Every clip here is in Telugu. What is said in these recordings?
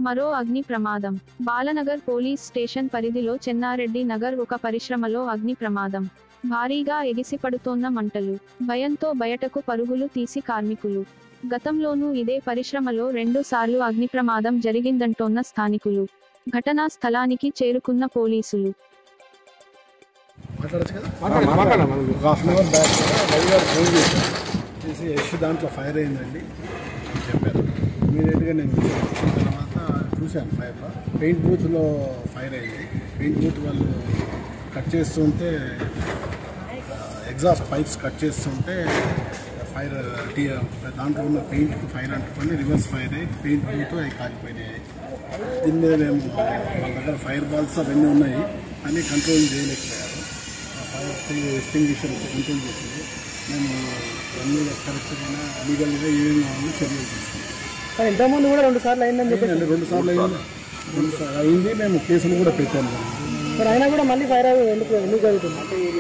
మరో అగ్ని ప్రమాదం బాలనగర్ పోలీస్ స్టేషన్ పరిధిలో చెన్నారెడ్డి నగర్ ఒక పరిశ్రమలో అగ్ని ప్రమాదం భారీగా ఎగిసిపడుతోన్న మంటలు భయంతో బయటకు పరుగులు తీసి కార్మికులు గతంలోనూ ఇదే పరిశ్రమలో రెండు సార్లు అగ్ని ప్రమాదం జరిగిందంటోన్న స్థానికులు ఘటనా స్థలానికి చేరుకున్న పోలీసులు మాట్లాడచ్చు కదా ఒక half an hour back Ravi గారు ఫోన్ చేశారు చేసి యశ్ దాంట్లో ఫైర్ అయిందండి అని చెప్పారు ఇమీడియట్గా నేను వచ్చిన తర్వాత చూశాను ఫైర్ పెయింట్ బూత్లో ఫైర్ అయింది పెయింట్ బూత్ వాళ్ళు కట్ చేస్తుంటే ఎగ్జాస్ట్ పైప్స్ కట్ చేస్తుంటే ఫైర్ టీ దాంట్లో ఉన్న పెయింట్కి ఫైర్ అంటుకొని రివర్స్ ఫైర్ అయ్యి పెయింట్ బూత్ అవి కాలిపోయినాయి దీని మీద మేము వాళ్ళ దగ్గర ఫైర్ బాల్స్ అవన్నీ ఉన్నాయి అన్నీ కంట్రోల్ చేయలేకపోయారు ఆ ఫైర్ ఎక్స్టింగ్విషర్ కంట్రోల్ చేసింది మేము అన్ని కరెక్ట్గా లీగల్గా ఏం కావాలో చర్యలు తీసుకున్నాం కానీ ఇంతకుముందు కూడా రెండు సార్లు అయిందని చెప్పి అయిందండి రెండు సార్లు అయింది రెండు సార్లు అయింది మేము కేసులు కూడా పెట్టాము మరి అయినా కూడా మళ్ళీ ఫైర్ అయ్యి ఎందుకు ఎందుకు జరుగుతుంది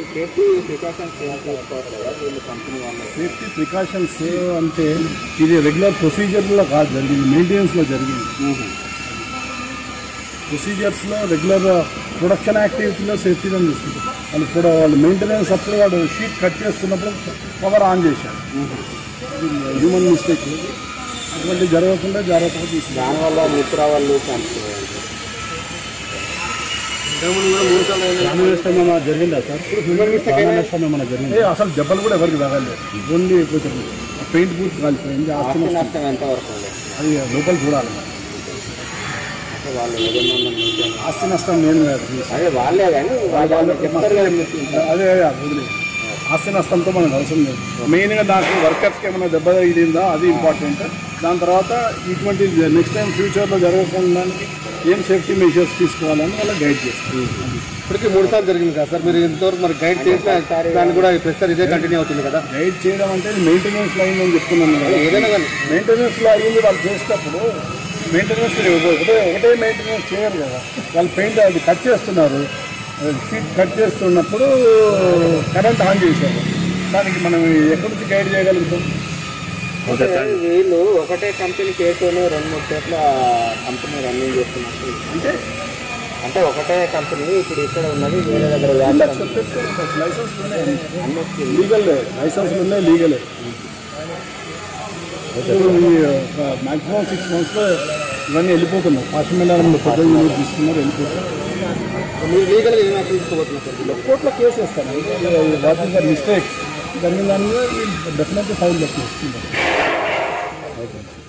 సేఫ్టీ ప్రికాషన్స్ అంటే ఇది రెగ్యులర్ ప్రొసీజర్లో కాదు జరిగింది మెయింటెనెన్స్లో జరిగింది ప్రొసీజర్స్లో రెగ్యులర్ ప్రొడక్షన్ యాక్టివిటీలో సేఫ్టీగా చూసుకుంటారు వాళ్ళు కూడా వాళ్ళు మెయింటెనెన్స్ అప్పుడు వాడు షీట్ కట్ చేస్తున్నప్పుడు పవర్ ఆన్ చేశారు హ్యూమన్ మిస్టేక్ అటువంటి జరగకుండా జాగ్రత్తగా తీసుకున్నారు దానివల్ల మిత్ర వాళ్ళు నష్టం ఏమైనా జరిగిందా సార్ ప్రాణ నష్టం ఏమైనా జరిగింది అసలు దెబ్బలు కూడా ఎవరికి తగలేదు ఓన్లీ కొంచెం పెయింట్ బూత్ కాలిపోయింది ఆస్తి నష్టం నష్టం ఎంతవరకు ఉంది అది లోపల చూడాలి మరి. అంటే వాళ్ళు ఏదైనా మీకు- ఆస్తి నష్టం నేను కాదు అదే వాళ్ళే కానీ వాళ్ళు చెప్తారు కదా మీకు. అదే అదే వదిలే ఆస్తి నష్టంతో మనకు అవసరం లేదు మెయిన్గా నాకు వర్కర్స్కి ఏమైనా దెబ్బ తగిలిందా అది ఇంపార్టెంట్ దాని తర్వాత ఇటువంటి నెక్స్ట్ టైం ఫ్యూచర్లో జరగకుండా ఏం సేఫ్టీ మెజర్స్ తీసుకోవాలని వాళ్ళకి గైడ్ చేస్తాను ఇప్పటికీ మూడు సార్లు జరిగింది కదా సార్ మీరు ఇంతవరకు మరి గైడ్ చేసిన దాన్ని కూడా ప్రస్తుతం ఇదే కంటిన్యూ అవుతుంది కదా గైడ్ చేయడం అంటే మెయింటెనెన్స్లో అయిందని చెప్తున్నాను కదా ఏదైనా కానీ మెయింటెనెన్స్లో అయ్యింది వాళ్ళు చేసేటప్పుడు మెయింటెనెన్స్ ఒకటే ఒకటే మెయింటెనెన్స్ చేయరు కదా వాళ్ళు పెయింట్ అది కట్ చేస్తున్నారు షీట్ కట్ చేస్తున్నప్పుడు కరెంట్ ఆన్ చేశారు దానికి మనం ఎక్కడి నుంచి గైడ్ చేయగలుగుతాం అంటే వీళ్ళు ఒకటే కంపెనీ పేరుతోనే రెండు మూడు చోట్ల కంపెనీ రన్నింగ్ చేస్తున్నట్టు అంటే అంటే ఒకటే కంపెనీ ఇప్పుడు ఇక్కడ ఉన్నది వేరే దగ్గర వ్యాపారం లైసెన్స్ లీగల్ లైసెన్స్ ఉన్నాయి లీగలే మ్యాక్సిమం సిక్స్ మంత్స్లో ఇవన్నీ వెళ్ళిపోతున్నాయి పశ్చిమ మండలంలో పెద్ద యూనిట్ తీసుకున్నారు వెళ్ళిపోతున్నారు మీరు లీగల్గా ఏం యాక్షన్ తీసుకోబోతున్నారు సార్ కోర్టులో కేసు వేస్తాను వాట్ ఈస్ ద మిస్టేక్ జరిగిన దాని మీద డెఫినెట్లీ ఫైల్ లెక్క ఇస్తుంది